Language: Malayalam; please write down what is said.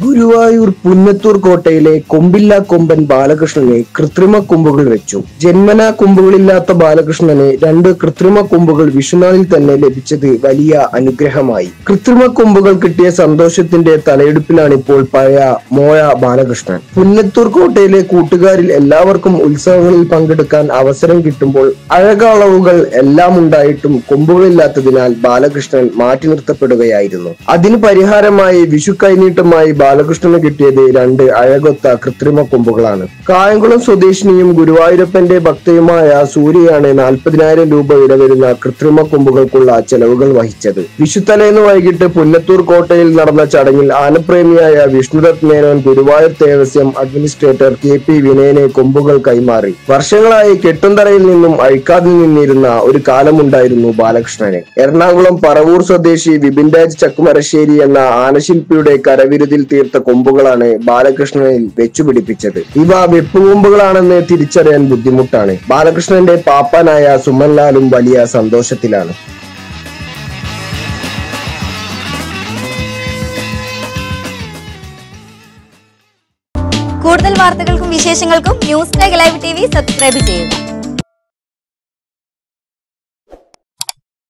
ഗുരുവായൂർ പുന്നത്തൂർ കോട്ടയിലെ കൊമ്പില്ല കൊമ്പൻ ബാലകൃഷ്ണനെ കൃത്രിമ കൊമ്പുകൾ വെച്ചു ജന്മന കൊമ്പുകളില്ലാത്ത ബാലകൃഷ്ണന് രണ്ട് കൃത്രിമ കൊമ്പുകൾ വിഷുനാളിൽ തന്നെ ലഭിച്ചത് വലിയ അനുഗ്രഹമായി കൃത്രിമ കൊമ്പുകൾ കിട്ടിയ സന്തോഷത്തിന്റെ തലയെടുപ്പിലാണ് ഇപ്പോൾ പഴയ മോയ ബാലകൃഷ്ണൻ പുന്നത്തൂർ കോട്ടയിലെ കൂട്ടുകാരിൽ എല്ലാവർക്കും ഉത്സവങ്ങളിൽ പങ്കെടുക്കാൻ അവസരം കിട്ടുമ്പോൾ അഴകളവുകൾ എല്ലാം ഉണ്ടായിട്ടും കൊമ്പുകളില്ലാത്തതിനാൽ ബാലകൃഷ്ണൻ മാറ്റി നിർത്തപ്പെടുകയായിരുന്നു അതിന് പരിഹാരമായി വിഷു കൈനീട്ടമായി ബാലകൃഷ്ണന് കിട്ടിയത് രണ്ട് അഴകൊത്ത കൃത്രിമ കൊമ്പുകളാണ് കായംകുളം സ്വദേശിനിയും ഗുരുവായൂരപ്പന്റെ ഭക്തയുമായ സൂര്യയാണ് നാൽപ്പതിനായിരം രൂപ വില വരുന്ന കൃത്രിമ കൊമ്പുകൾക്കുള്ള ചെലവുകൾ വഹിച്ചത് വിഷുത്തലേന്ന് വൈകിട്ട് പുന്നത്തൂർ കോട്ടയിൽ നടന്ന ചടങ്ങിൽ ആനപ്രേമിയായ Vishnudath Menon Guruvayur Devaswom administrator K P വിനയനെ കൊമ്പുകൾ കൈമാറി വർഷങ്ങളായി കെട്ടുന്തറയിൽ നിന്നും അഴിക്കാതിൽ നിന്നിരുന്ന ഒരു കാലമുണ്ടായിരുന്നു ബാലകൃഷ്ണന് എറണാകുളം പറവൂർ സ്വദേശി വിപിൻ രാജ് ചക്കുമരശ്ശേരി എന്ന ആനശില്പിയുടെ കരവിരുതിൽ തീർത്ത കൊമ്പുകളാണ് ബാലകൃഷ്ണനിൽ വെച്ചുപിടിപ്പിച്ചത് ഇവ വെപ്പുകൊമ്പുകളാണെന്ന് തിരിച്ചറിയാൻ ബുദ്ധിമുട്ടാണ് ബാലകൃഷ്ണന്റെ പാപ്പാനായ സുമൻലാലും വലിയ സന്തോഷത്തിലാണ് കൂടുതൽ വാർത്തകൾക്കും വിശേഷങ്ങൾക്കും news tag live T V subscribe ചെയ്യുക